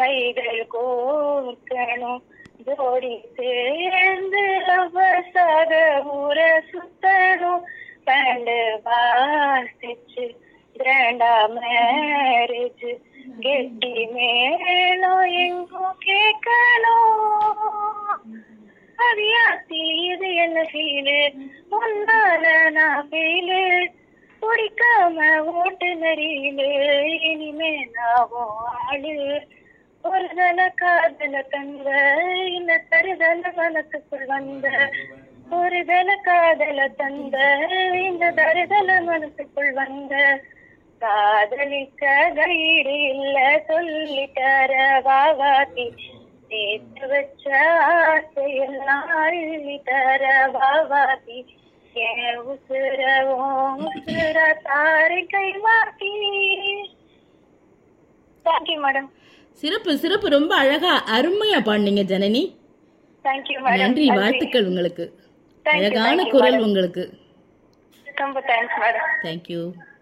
கைகள் கோர்க்கணும் ஜோடி சேர்ந்து அவசர ஊர சுத்தணும் பண்டு வாசிச்சு கிராண்டா மேரேஜ் கெட்டி மேலும் எங்கும் கேட்கணும் அவியாத்தி இது என்ன ஃபீலு முன்னால நான் ஃபீலு பிடிக்காம ஓட்டு நரியிலு இனிமே நாவும் ஆளு ஒரு தல காதல தந்த இந்த தருதல மனசுக்குள் வந்த ஒரு தல காதல தந்த இந்த தருதல மனசுக்குள் வந்த காதலிக்க கைடு இல்ல சொல்லிட்டார வாவாத்தி சேர்த்து வச்ச ஆசையெல்லாம் அள்ளிட்டார வாவாத்தி என் உசுர உன் உசுர தாரை கை மாட்டி தேங்க்யூ மேடம் சிறப்பு சிறப்பு ரொம்ப அழகா அருமையா பாடினீங்க ஜனனி தேங்க்யூ மேடம் நன்றி வாழ்த்துக்கள் உங்களுக்கு Thank you, அழகான thank you, குரல் madam. உங்களுக்கு ரொம்ப தேங்க்ஸ் மேடம் தேங்க்யூ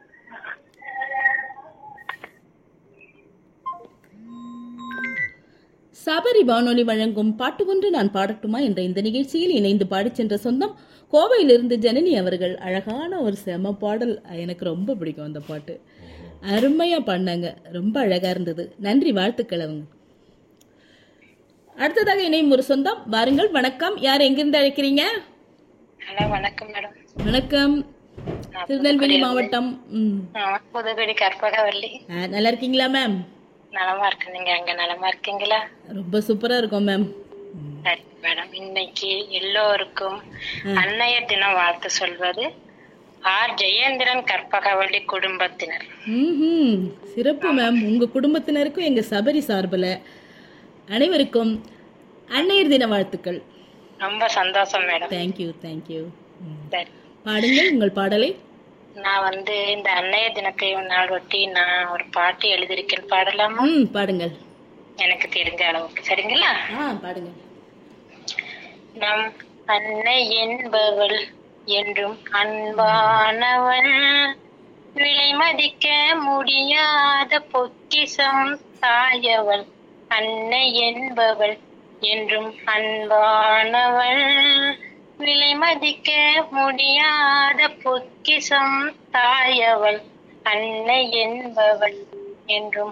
சபரி வானொலி வழங்கும் பாட்டு ஒன்று நான் பாடட்டுமா என்ற இந்த நிகழ்ச்சியில் இணைந்து பாடிச் சென்ற சொந்தம் கோவையிலிருந்து ஜனனி அவர்கள் அழகான ஒரு செம பாடல் எனக்கு ரொம்ப பிடிக்கும் அந்த பாட்டு அருமையா பாடினாங்க ரொம்ப அழகா இருந்தது நன்றி வாழ்த்துக்கள் அவங்க அடுத்ததாக இணையும் ஒரு சொந்தம் வாருங்கள் வணக்கம் யார் எங்கிருந்து அழைக்கிறீங்க ஹலோ வணக்கம் மேடம் வணக்கம் திருநெல்வேலி மாவட்டம் ம் புதுக்கடி கற்பகவல்லி ஆ, நல்லா இருக்கீங்களா மேம் நலமா இருக்கு நீங்க அங்க நலமா இருக்கீங்களா ரொம்ப சூப்பரா இருக்கும் மேம் சரி மேடம் இன்னைக்கு எல்லோருக்கும் அன்னைய தினம் வாழ்த்து சொல்வது ஆர் ஜெயேந்திரன் கற்பகவல்லி குடும்பத்தினர் ம்ஹும். சிறப்பு மேம் உங்க குடும்பத்தினருக்கும் எங்க சபரி சார்பில் அனைவருக்கும் அன்னையர் தின வாழ்த்துக்கள் ரொம்ப சந்தோஷம் மேடம் தேங்க்யூ தேங்க்யூ சரி பாடுங்கள் உங்கள் பாடலை நான் வந்து இந்த அன்னைய தினத்தை நாள் ஒட்டி நான் ஒரு பாட்டு எழுதியிருக்கேன் பாடலாமா ம் பாடுங்கள் எனக்கு தெரிஞ்ச அளவுக்கு சரிங்களா ஆ பாடுங்கள் நம் அன்னை என்பவள் என்றும் அன்பானவள் விலை மதிக்க முடியாத பொக்கிஷம் தாயவள் அன்னை என்பவள் என்றும் அன்பானவள் விலை மதிக்க முடியாத பொக்கிஷம் தாயவள் அன்னை என்பவள் என்றும்